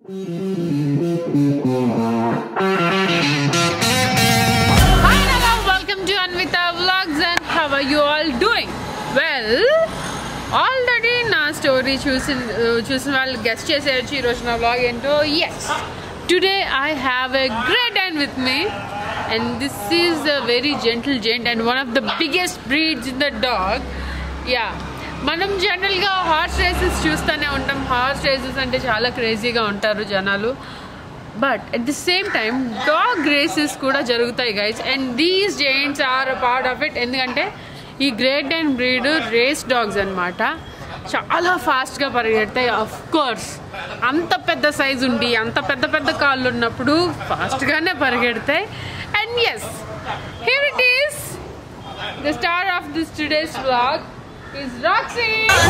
Hi Nala, welcome to Anvita Vlogs and how are you all doing? Well, already నా story చూసి చూసిన వాళ్ళు guess చేసేయచ్చు ఈరోజు నా వ్లాగ్ ఏంటో yes today I have a Great అండ్ with me and this is a very gentle giant and one of the biggest breeds in the dog yeah మనం జనరల్గా హార్స్ రేసెస్ చూస్తూనే ఉంటాం హార్స్ రేసెస్ అంటే చాలా క్రేజీగా ఉంటారు జనాలు but at the same time dog races కూడా జరుగుతాయి guys and these giants are part of it ఎందుకంటే ఈ గ్రేట్ అండ్ బ్రీడ్ రేస్ డాగ్స్ అన్నమాట చాలా ఫాస్ట్గా పరిగెడతాయి అఫ్ కోర్స్ అంత పెద్ద సైజ్ ఉండి అంత పెద్ద పెద్ద కాళ్ళు ఉన్నప్పుడు ఫాస్ట్గానే పరిగెడతాయి and yes here it is the star of this today's vlog is Roxy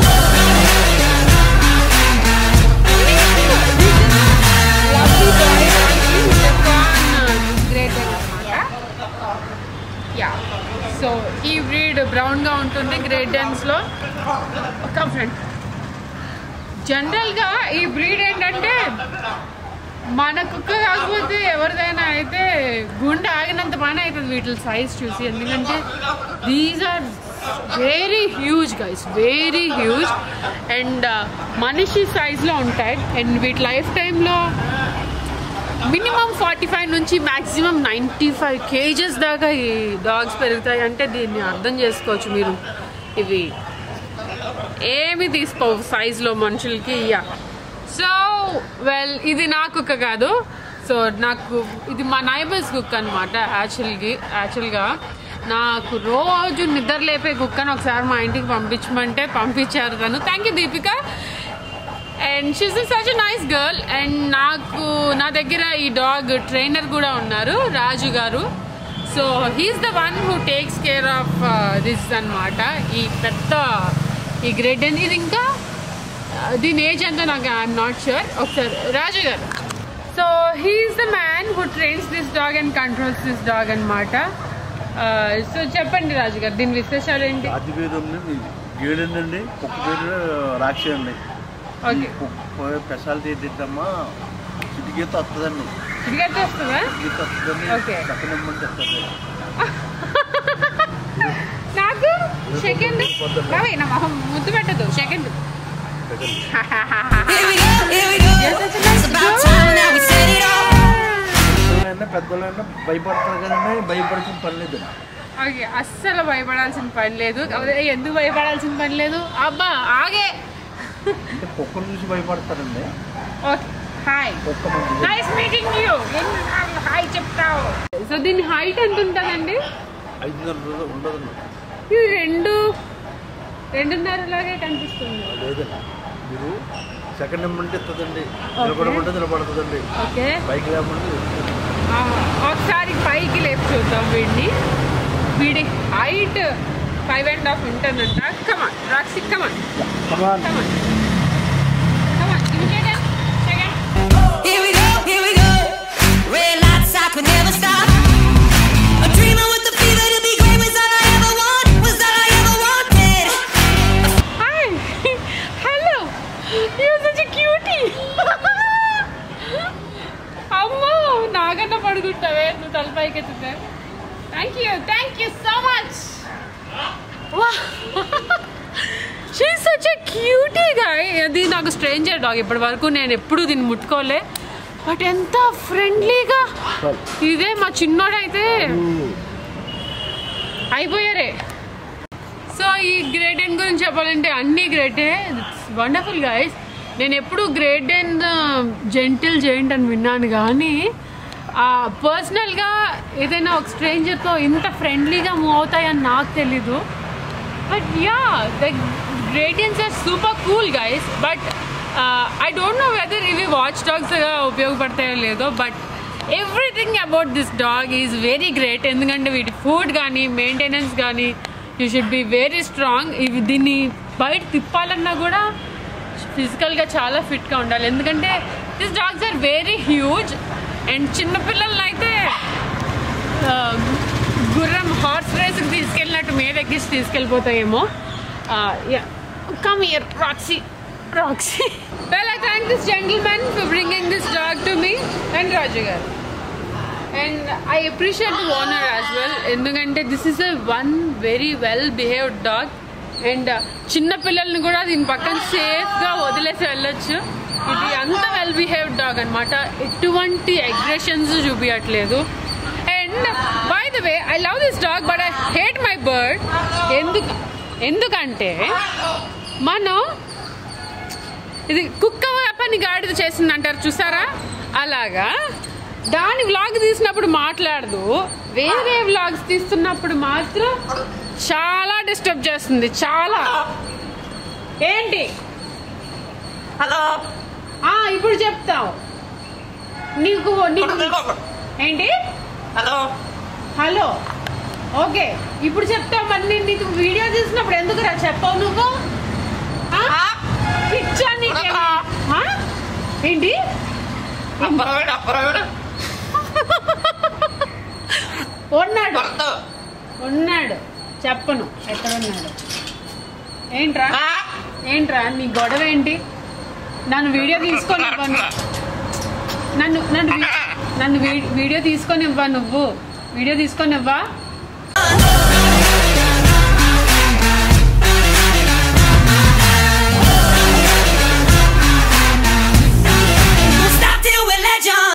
lovely boy Rocky, who has gone uh, great అనమాట యా సో ఈ బ్రీడ్ బ్రౌన్గా ఉంటుంది గ్రేట్ డెన్స్లో ఒక ఫ్రెండ్ జనరల్గా ఈ బ్రీడ్ ఏంటంటే మన కుక్క కాకపోతే ఎవరిదైనా అయితే గుండె ఆగినంత పని అవుతుంది వీటి సైజ్ చూసి ఎందుకంటే these are very huge guys very huge and మనిషి సైజ్లో ఉంటాయి అండ్ వీటి లైఫ్ టైంలో మినిమం ఫార్టీ ఫైవ్ నుంచి మ్యాక్సిమం నైంటీ ఫైవ్ కేజెస్ దాకా ఈ డాగ్స్ పెరుగుతాయి అంటే దీన్ని అర్థం చేసుకోవచ్చు మీరు ఇవి ఏమి తీసుకోవు సైజులో మనుషులకి యా సో వెల్ ఇది నా కుక్క కాదు సో నాకు ఇది మా నైబర్స్ కుక్క అనమాట యాక్చువల్గా యాక్చువల్గా నాకు రోజు నిద్ర లేపే కుక్కను ఒకసారి మా ఇంటికి పంపించమంటే పంపించారు తను thank you Deepika and she's such nice girl and నాకు నా దగ్గర ఈ డాగ్ ట్రైనర్ కూడా ఉన్నారు రాజు గారు so he's the one who takes care of this అన్నమాట ఈ పెద్ద ఈ గ్రేట్ అండ్ ఇది ఇంకా uh, దీని ఏజ్ ఎంతో నాకు ఐఎమ్ నాట్ షూర్ ఒకసారి రాజు గారు so he's the man who trains this dog and controls this dog అనమాట సో చెప్పండి రాజు గారు దీని విశేషాలు ఏంటి రాజు పేరు ఉంది గేడండి కుక్క పేరు రాక్షి అండి ఓకే కుక్క స్పెషాలిటీ ఏంటమ్మా చిటికేత వస్తుందండి ఇదిగైతే వస్తుందా చిటికేత వస్తుందండి Okay. పక్కన ఇమ్మంటే వస్తుంది నాకు సెకండ్ బాబాయ్ నా మొహం ముద్దు పెట్టదు second Here we go, here we go. It's about time now we set it off. పిల్లలైనా పెద్దలైనా భయపడతారు కదండి భయపడాల్సిన పని లేదు ఓకే అస్సలు భయపడాల్సిన పని లేదు అదే, ఎందుకు భయపడాల్సిన పని లేదు అబ్బా ఆగే అంటే కుక్కను చూసి భయపడతారండి ఓకే హాయ్ కుక్క మంచిది నైస్ మీటింగ్ యూ హాయ్ చెప్తావు సో దీని హైట్ ఎంత ఉంటుందండి ఐదున్నర రోజులు ఉండదండి ఇది రెండు రెండున్నర లాగే కనిపిస్తుంది లేదండి మీరు సెకండ్ ఇమ్మంటే ఇస్తుందండి నిలబడమంటే నిలబడుతుందండి ఓకే బైక్ లేమంటే వెళ్తుంది. ఆ, ఒకసారి పైకి లేపి చూద్దాం వీడిని వీడి హైట్ ఫైవ్ అండ్ హాఫ్ ఉంటుందంట come on Roxy come on Come on. Come on come on imitate second Here we go, here we go. Red lights, I could never stop. A dreamer with the fever to be great was all I ever want. Was all I ever wanted. Hi hello you such cutie అమ్మో నాకన్నా పడుకుంటావే నువ్వు తలపైకి ఎత్తుతే thank you thank you so much she such a cutie guy అది నాకు stranger dog ఇప్పటి వరకు నేను ఎప్పుడు దీన్ని ముట్టుకోలే బట్ ఎంత ఫ్రెండ్లీగా ఇదే మా చిన్నోడైతే అయిపోయారే సో ఈ గ్రేట్ ఎన్ గురించి చెప్పాలంటే అన్ని గ్రేటే వండర్ఫుల్ గైస్ నేను ఎప్పుడు గ్రేట్ ఎన్ జెంటిల్ జెయింట్ అని విన్నాను కానీ పర్సనల్గా ఏదైనా ఒక స్ట్రేంజర్తో ఇంత ఫ్రెండ్లీగా మూవ్ అవుతాయని నాకు తెలీదు but yeah the Great Danes are super cool guys but I don't know whether ఇవి వాచ్ డాగ్స్గా ఉపయోగపడతాయో లేదో but everything about this dog is very great ఎందుకంటే వీటి ఫుడ్ కానీ మెయింటెనెన్స్ కానీ you should be very strong ఇవి దీన్ని బయట తిప్పాలన్నా కూడా ఫిజికల్గా చాలా ఫిట్గా ఉండాలి ఎందుకంటే this dogs are very huge and చిన్నపిల్లల్ని అయితే ఆ, గుర్రం హార్స్ రేస్కి తీసుకెళ్ళినట్టు మీద ఎక్కించి తీసుకెళ్ళిపోతాయేమో come here Roxy Roxy well I thank this gentlemen for bringing this and Raju garu and I appreciate the owner as well ఎందుకంటే this is a one very well behaved dog and చిన్న పిల్లల్ని కూడా దీని పక్కన సేఫ్గా వదిలేసి వెళ్ళొచ్చు ఇది అంత వెల్ బిహేవ్డ్ డాగ్ అనమాట ఎటువంటి అగ్రెషన్స్ చూపించట్లేదు and by the way I love this dog but I hate my bird ఎందుకు ఎందుకంటే మనం ఇది కుక్క పని గాడిద చేసింది అంటారు చూసారా అలాగా దాని వ్లాగ్ తీసినప్పుడు మాట్లాడదు వేరే వ్లాగ్స్ తీస్తున్నప్పుడు మాత్రం చాలా డిస్టర్బ్ చేస్తుంది చాలా ఏంటి హలో ఆ ఇప్పుడు చెప్తావు నీకు నీకు ఏంటి హలో హలో ఓకే ఇప్పుడు చెప్తావు మరి నేను నీకు వీడియో తీసినప్పుడు ఎందుకు రా చెప్పావు నువ్వు ఆ? పిచ్చా నీకేమైనా? ఆ? ఏంటి అప్పరావిడ అప్పరావిడ ఉన్నాడు ఉన్నాడు చెప్పను ఎక్కడ ఉన్నాడు ఏంట్రా ఏంట్రా నీ గొడవ ఏంటి నన్ను వీడియో తీసుకొని ఇవ్వను నన్ను నన్ను వీ- నన్ను వీ- వీడియో తీసుకొని ఇవ్వా నువ్వు వీడియో తీసుకొని ఇవ్వా